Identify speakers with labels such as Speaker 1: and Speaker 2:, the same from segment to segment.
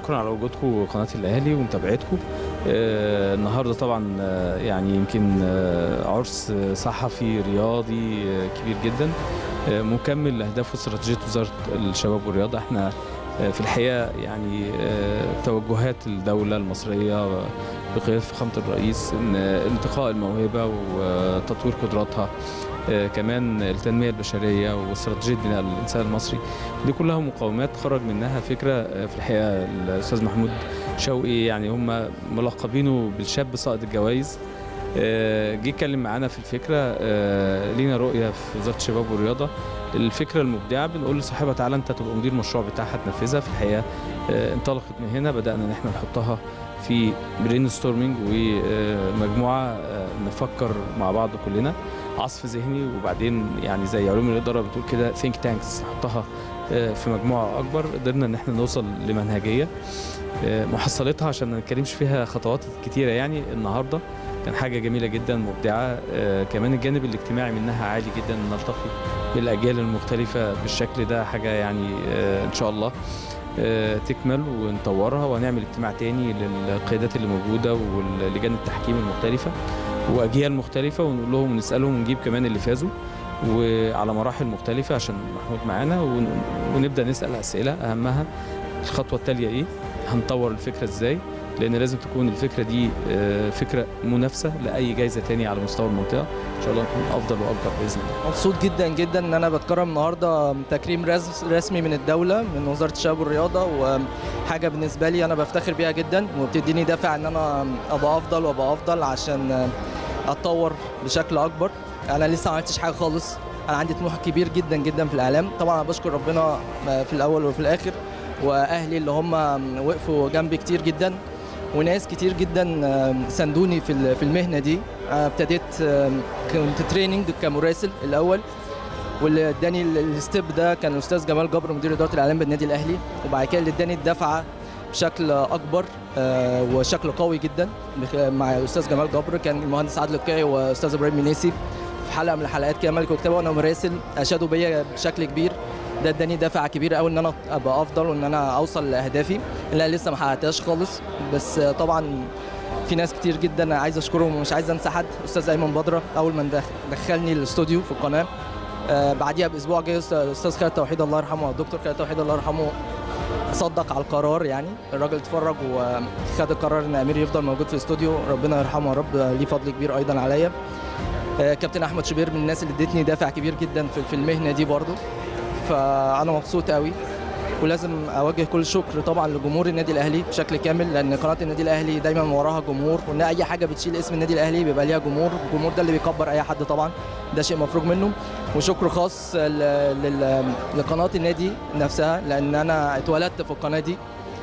Speaker 1: شكرا على وجودكم قناه الاهلي ومتابعتكم آه، النهارده طبعا آه، يعني يمكن آه، عرس صحفي رياضي آه، كبير جدا آه، مكمل لاهداف واستراتيجيه وزاره الشباب والرياضه احنا آه، في الحقيقه يعني آه، توجهات الدوله المصريه بقياده فخامه الرئيس ان انتقاء الموهبه وتطوير قدراتها آه، كمان التنميه البشريه واستراتيجيه بناء الانسان المصري دي كلها مقومات خرج منها فكره آه، في الحقيقه الاستاذ محمود شوقي يعني هم ملقبينه بالشاب صائد الجوائز آه، جه اتكلم معانا في الفكره آه، لينا رؤيه في وزاره الشباب والرياضه الفكره المبدعه بنقول لصاحبها تعالى انت تبقى مدير مشروع بتاعها تنفذها في الحقيقه آه، انطلقت من هنا بدانا ان احنا نحطها في برين ستورمينج ومجموعه نفكر مع بعض كلنا عصف ذهني وبعدين يعني زي علوم الاداره بتقول كده ثينك تانكس نحطها آه، في مجموعه اكبر قدرنا ان احنا نوصل لمنهجيه آه، محصلتها عشان ما نتكلمش فيها خطوات كتيره يعني النهارده كان حاجه جميله جدا مبدعه آه، كمان الجانب الاجتماعي منها عالي جدا ان نلتقي بالاجيال المختلفه بالشكل ده حاجه يعني آه، ان شاء الله آه، تكمل ونطورها وهنعمل اجتماع تاني للقيادات اللي موجوده ولجان التحكيم المختلفه واجيال مختلفه ونقول لهم ونسالهم ونجيب كمان اللي فازوا وعلى مراحل مختلفه عشان محمود معانا ون- ونبدا نسال اسئله اهمها الخطوه التاليه ايه هنطور الفكره ازاي لان لازم تكون الفكره دي آه، فكره منافسه لاي جائزه تانية على مستوى المنطقه ان شاء الله نكون افضل واكبر باذن الله
Speaker 2: مبسوط جدا جدا ان انا بتكرم النهارده تكريم رس- رسمي من الدوله من وزاره الشباب والرياضه وحاجه بالنسبه لي انا بفتخر بيها جدا وبتديني دافع ان انا ابقى افضل وابقى افضل عشان اتطور بشكل اكبر انا لسه ما عملتش حاجه خالص انا عندي طموح كبير جدا جدا في الاعلام طبعا انا بشكر ربنا في الاول وفي الاخر واهلي اللي هم وقفوا جنبي كتير جدا وناس كتير جدا ساندوني في ال- في المهنه دي أنا ابتديت كنت تريننج كمراسل الاول واللي اداني ال- الستيب ده كان الاستاذ جمال جبر مدير اداره الاعلام بالنادي الاهلي وبعد كده اللي اداني الدفعه بشكل اكبر آه، وشكل قوي جدا بخ- مع الاستاذ جمال جبر كان المهندس عادل القيعي واستاذ ابراهيم منيسي في حلقه من الحلقات كده ملك وكتابه وانا مراسل اشادوا بيا بشكل كبير ده اداني دافع كبير قوي ان انا ابقى افضل وان انا اوصل لاهدافي اللي أنا لسه ما حققتهاش خالص بس آه، طبعا في ناس كتير جدا عايز اشكرهم ومش عايز انسى حد استاذ ايمن بدره اول ما دخ- دخلني الاستوديو في القناه آه، بعديها باسبوع جه أست- استاذ خالد توحيد الله يرحمه الدكتور خالد توحيد الله يرحمه صدق على القرار يعني الراجل اتفرج وخد القرار ان امير يفضل موجود في الاستوديو ربنا يرحمه يا رب ليه فضل كبير ايضا عليا آه، كابتن احمد شبير من الناس اللي ادتني دافع كبير جدا في في المهنه دي برضو فانا مبسوط قوي ولازم اوجه كل شكر طبعا لجمهور النادي الاهلي بشكل كامل لان قناه النادي الاهلي دايما وراها جمهور وان اي حاجه بتشيل اسم النادي الاهلي بيبقى ليها جمهور الجمهور ده اللي بيكبر اي حد طبعا ده شيء مفروغ منه وشكر خاص ل- لل- لقناه النادي نفسها لان انا اتولدت في القناه دي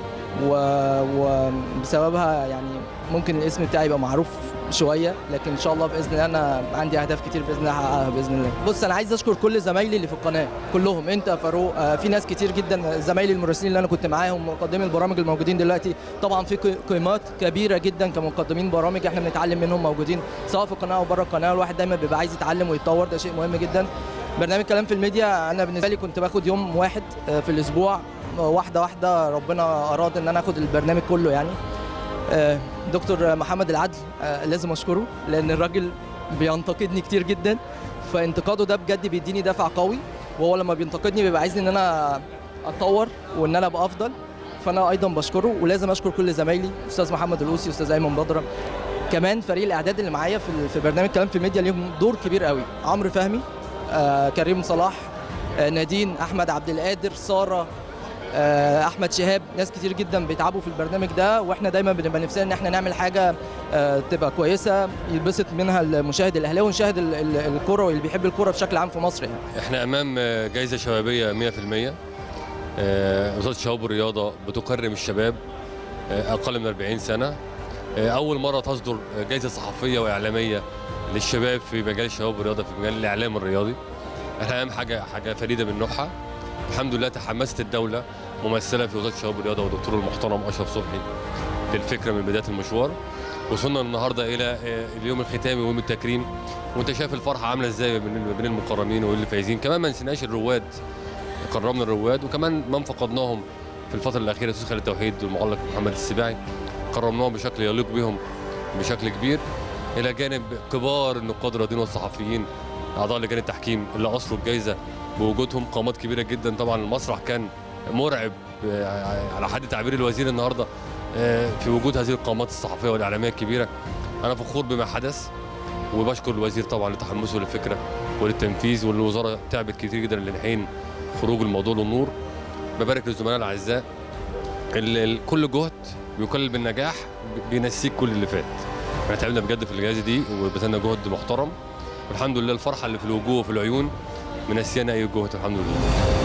Speaker 2: و- وبسببها يعني ممكن الاسم بتاعي يبقى معروف شويه لكن ان شاء الله باذن الله انا عندي اهداف كتير باذن الله احققها باذن الله بص انا عايز اشكر كل زمايلي اللي في القناه كلهم انت فاروق آه، في ناس كتير جدا زمايلي المراسلين اللي انا كنت معاهم مقدمي البرامج الموجودين دلوقتي طبعا في قي- قيمات كبيره جدا كمقدمين برامج احنا بنتعلم منهم موجودين سواء في القناه او بره القناه الواحد دايما بيبقى عايز يتعلم ويتطور ده شيء مهم جدا برنامج كلام في الميديا انا بالنسبه لي كنت باخد يوم واحد آه، في الاسبوع آه، واحده واحده ربنا اراد ان انا اخد البرنامج كله يعني آه، دكتور محمد العدل آه، لازم اشكره لان الراجل بينتقدني كتير جدا فانتقاده ده بجد بيديني دافع قوي وهو لما بينتقدني بيبقى عايزني ان انا اتطور وان انا ابقى افضل فانا ايضا بشكره ولازم اشكر كل زمايلي استاذ محمد الوسي استاذ ايمن بدره كمان فريق الاعداد اللي معايا في في برنامج كلام في الميديا ليهم دور كبير قوي عمرو فهمي آه كريم صلاح آه نادين احمد عبد القادر ساره آه، احمد شهاب ناس كتير جدا بيتعبوا في البرنامج ده واحنا دايما بنبقى نفسنا ان احنا نعمل حاجه آه، تبقى كويسه يتبسط منها المشاهد الاهلاوي ونشاهد ال- ال- الكره واللي بيحب الكره بشكل عام في مصر يعني
Speaker 3: احنا امام آه، جائزه شبابيه 100% آه، وزاره الشباب والرياضه بتكرم الشباب آه، اقل من 40 سنه آه، اول مره تصدر آه، جائزه صحفيه واعلاميه للشباب في مجال الشباب والرياضه في مجال الاعلام الرياضي احنا امام حاجه حاجه فريده من نوعها الحمد لله تحمست الدوله ممثله في وزاره الشباب والرياضه والدكتور المحترم اشرف صبحي للفكره من بدايه المشوار وصلنا النهارده الى آه، اليوم الختامي ويوم التكريم وانت شايف الفرحه عامله ازاي بين بين المقرمين واللي فايزين كمان ما نسيناش الرواد كرمنا الرواد وكمان من فقدناهم في الفتره الاخيره الاستاذ خالد توحيد والمعلق محمد السباعي كرمناهم بشكل يليق بهم بشكل كبير الى جانب كبار النقاد الرياضيين والصحفيين اعضاء لجان التحكيم اللي اصلوا الجائزه بوجودهم قامات كبيره جدا طبعا المسرح كان مرعب آه، على حد تعبير الوزير النهارده آه، في وجود هذه القامات الصحفيه والاعلاميه الكبيره انا فخور بما حدث وبشكر الوزير طبعا لتحمسه للفكره وللتنفيذ والوزاره تعبت كتير جدا لحين خروج الموضوع للنور ببارك للزملاء الاعزاء ال- ال- كل جهد بيكلل بالنجاح بينسيك كل اللي فات احنا تعبنا بجد في الجائزه دي وبذلنا جهد محترم والحمد لله الفرحه اللي في الوجوه وفي العيون منسيانا اي جهد الحمد لله